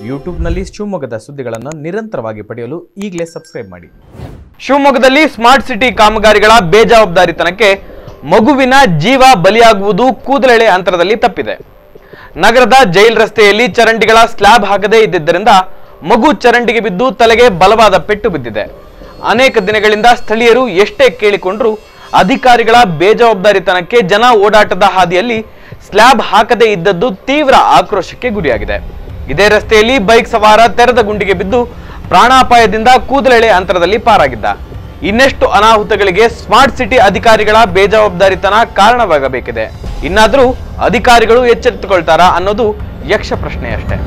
ಯೂಟ್ಯೂಬ್ನಲ್ಲಿ ಶಿವಮೊಗ್ಗದ ಸುದ್ದಿಗಳನ್ನು ನಿರಂತರವಾಗಿ ಪಡೆಯಲು ಈಗಲೇ ಸಬ್ಸ್ಕ್ರೈಬ್ ಮಾಡಿ ಶಿವಮೊಗ್ಗದಲ್ಲಿ ಸ್ಮಾರ್ಟ್ ಸಿಟಿ ಕಾಮಗಾರಿಗಳ ಬೇಜವಾಬ್ದಾರಿತನಕ್ಕೆ ಮಗುವಿನ ಜೀವ ಬಲಿಯಾಗುವುದು ಕೂದಲೆಳೆ ಅಂತರದಲ್ಲಿ ತಪ್ಪಿದೆ ನಗರದ ಜೈಲ್ ರಸ್ತೆಯಲ್ಲಿ ಚರಂಡಿಗಳ ಸ್ಲ್ಯಾಬ್ ಹಾಕದೇ ಇದ್ದಿದ್ದರಿಂದ ಮಗು ಚರಂಡಿಗೆ ಬಿದ್ದು ತಲೆಗೆ ಬಲವಾದ ಪೆಟ್ಟು ಬಿದ್ದಿದೆ ಅನೇಕ ದಿನಗಳಿಂದ ಸ್ಥಳೀಯರು ಎಷ್ಟೇ ಕೇಳಿಕೊಂಡ್ರು ಅಧಿಕಾರಿಗಳ ಬೇಜವಾಬ್ದಾರಿತನಕ್ಕೆ ಜನ ಓಡಾಟದ ಹಾದಿಯಲ್ಲಿ ಸ್ಲ್ಯಾಬ್ ಹಾಕದೇ ಇದ್ದದ್ದು ತೀವ್ರ ಆಕ್ರೋಶಕ್ಕೆ ಗುರಿಯಾಗಿದೆ ಇದೇ ರಸ್ತೆಯಲ್ಲಿ ಬೈಕ್ ಸವಾರ ತೆರೆದ ಗುಂಡಿಗೆ ಬಿದ್ದು ಪ್ರಾಣಾಪಾಯದಿಂದ ಕೂದಲೆಳೆ ಅಂತರದಲ್ಲಿ ಪಾರಾಗಿದ್ದ ಇನ್ನೆಷ್ಟು ಅನಾಹುತಗಳಿಗೆ ಸ್ಮಾರ್ಟ್ ಸಿಟಿ ಅಧಿಕಾರಿಗಳ ಬೇಜವಾಬ್ದಾರಿತನ ಕಾರಣವಾಗಬೇಕಿದೆ ಇನ್ನಾದರೂ ಅಧಿಕಾರಿಗಳು ಎಚ್ಚೆತ್ತುಕೊಳ್ತಾರಾ ಅನ್ನೋದು ಯಕ್ಷ ಪ್ರಶ್ನೆಯಷ್ಟೇ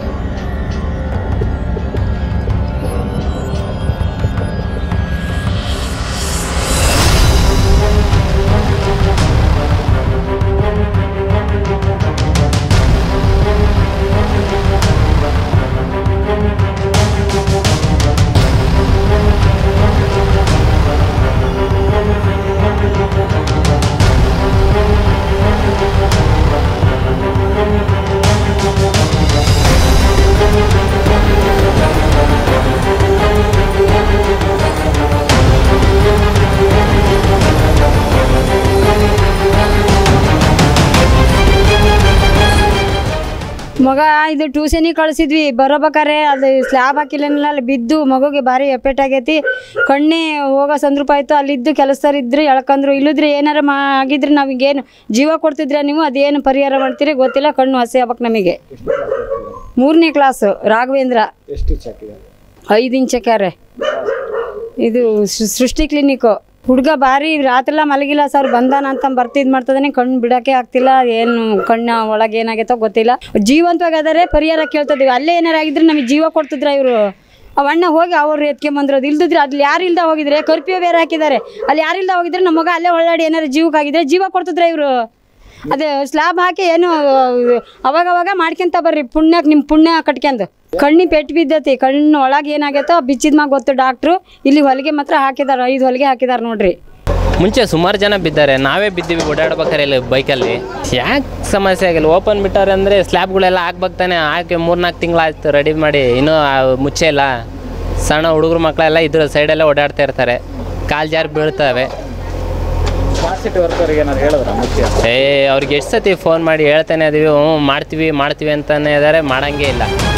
ಮಗ ಇದು ಟ್ಯೂಷನಿಗೆ ಕಳಿಸಿದ್ವಿ ಬರೋಬೇಕಾರೆ ಅದು ಸ್ಲ್ಯಾಬ್ ಹಾಕಿಲ್ಲ ಅಲ್ಲಿ ಬಿದ್ದು ಮಗುಗೆ ಭಾರಿ ಎಫೆಕ್ಟ್ ಆಗೈತಿ ಕಣ್ಣೇ ಹೋಗೋ ಸಂದರ್ಭ ಆಯಿತು ಅಲ್ಲಿದ್ದು ಕೆಲಸದವ್ರು ಇದ್ರೆ ಎಳ್ಕೊಂಡ್ರು ಇಲ್ಲಿದ್ರೆ ಏನಾರ ಮಾ ಆಗಿದ್ರೆ ನಮಗೇನು ಜೀವ ಕೊಡ್ತಿದ್ರೆ ನೀವು ಅದೇನು ಪರಿಹಾರ ಮಾಡ್ತೀರಿ ಗೊತ್ತಿಲ್ಲ ಕಣ್ಣು ಹಸಿ ಆಗ್ಬೇಕು ನಮಗೆ ಮೂರನೇ ಕ್ಲಾಸು ರಾಘವೇಂದ್ರ ಐದು ಇಂಚಕ್ಕಾರೆ ಇದು ಸೃ- ಸೃಷ್ಟಿ ಕ್ಲಿನಿಕ್ಕು ಹುಡುಗ ಭಾರಿ ರಾತ್ರೆಲ್ಲ ಮಲಗಿಲ್ಲ ಸರ್ ಬಂದಾನ ಅಂತ ಬರ್ತಿದ್ ಮಾಡ್ತದಾನೆ ಕಣ್ಣು ಬಿಡಕ್ಕೆ ಆಗ್ತಿಲ್ಲ ಏನು ಕಣ್ಣ ಒಳಗೆ ಏನಾಗೈತೋ ಗೊತ್ತಿಲ್ಲ ಜೀವಂತವಾಗಿ ಅದಾರೆ ಪರಿಹಾರ ಕೇಳ್ತಿದ್ವಿ ಅಲ್ಲೇ ಏನಾರ ಆಗಿದ್ರೆ ನಮಗೆ ಜೀವ ಕೊಡ್ತಿದ್ರ ಇವರು ಅವಣ್ಣ ಹೋಗಿ ಅವ್ರು ಎತ್ಕೊಂಬಂದ್ರದು ಇಲ್ದಿದ್ರೆ ಅಲ್ಲಿ ಯಾರು ಇಲ್ದ ಹೋಗಿದ್ರೆ ಕರ್ಫ್ಯೂ ಬೇರೆ ಹಾಕಿದ್ದಾರೆ ಅಲ್ಲಿ ಯಾರು ಇಲ್ದ ಹೋಗಿದ್ರೆ ನಮ್ಮ ಮಗ ಅಲ್ಲೇ ಒಳ್ಳಾಡಿ ಏನಾರು ಜೀವಕ್ಕಾಗಿದ್ರೆ ಜೀವ ಕೊಡ್ತಿದ್ರ ಇವರು ಅದೇ ಸ್ಲ್ಯಾಬ್ ಹಾಕಿ ಏನು ಅವಾಗ ಅವಾಗ ಮಾಡ್ಕೊಂತ ಬರ್ರಿ ಪುಣ್ಯಕ್ಕೆ ನಿಮ್ಮ ಪುಣ್ಯ ಕಟ್ಕೊಂಡು ಕಣ್ಣಿ ಪೆಟ್ಟು ಬಿದ್ದತಿ ಕಣ್ಣು ಒಳಗೆ ಏನಾಗೈತೋ ಬಿಚ್ಚಿದ ಮ್ಯಾಗ ಗೊತ್ತು ಡಾಕ್ಟ್ರು ಇಲ್ಲಿ ಹೊಲಿಗೆ ಮಾತ್ರ ಹಾಕಿದಾರೆ ಐದು ಹೊಲಿಗೆ ಹಾಕಿದಾರೆ ನೋಡ್ರಿ ಮುಂಚೆ ಸುಮಾರು ಜನ ಬಿದ್ದಾರೆ ನಾವೇ ಬಿದ್ದೀವಿ ಓಡಾಡ್ಬೇಕಾರೆ ಇಲ್ಲಿ ಬೈಕಲ್ಲಿ ಯಾಕೆ ಸಮಸ್ಯೆ ಆಗಿಲ್ಲ ಓಪನ್ ಬಿಟ್ಟಾರೆ ಅಂದರೆ ಸ್ಲ್ಯಾಬ್ಗಳೆಲ್ಲ ಹಾಕ್ಬೇಕು ತಾನೆ ಹಾಕಿ ಮೂರ್ನಾಲ್ಕು ತಿಂಗಳಾಯ್ತು ರೆಡಿ ಮಾಡಿ ಇನ್ನೂ ಆ ಮುಚ್ಚೆ ಇಲ್ಲ ಸಣ್ಣ ಹುಡುಗರು ಮಕ್ಕಳೆಲ್ಲ ಇದ್ರ ಸೈಡೆಲ್ಲ ಓಡಾಡ್ತಾ ಇರ್ತಾರೆ ಕಾಲು ಜಾರಿ ಬೀಳ್ತವೆ ಏ ಅವ್ರಿಗೆ ಎಷ್ಟು ಸತಿ ಫೋನ್ ಮಾಡಿ ಹೇಳ್ತಾನೆ ಅದೀವಿ ಹ್ಞೂ ಮಾಡ್ತೀವಿ ಮಾಡ್ತೀವಿ ಅಂತಾನೆ ಇದ್ದಾರೆ ಮಾಡಂಗೇ ಇಲ್ಲ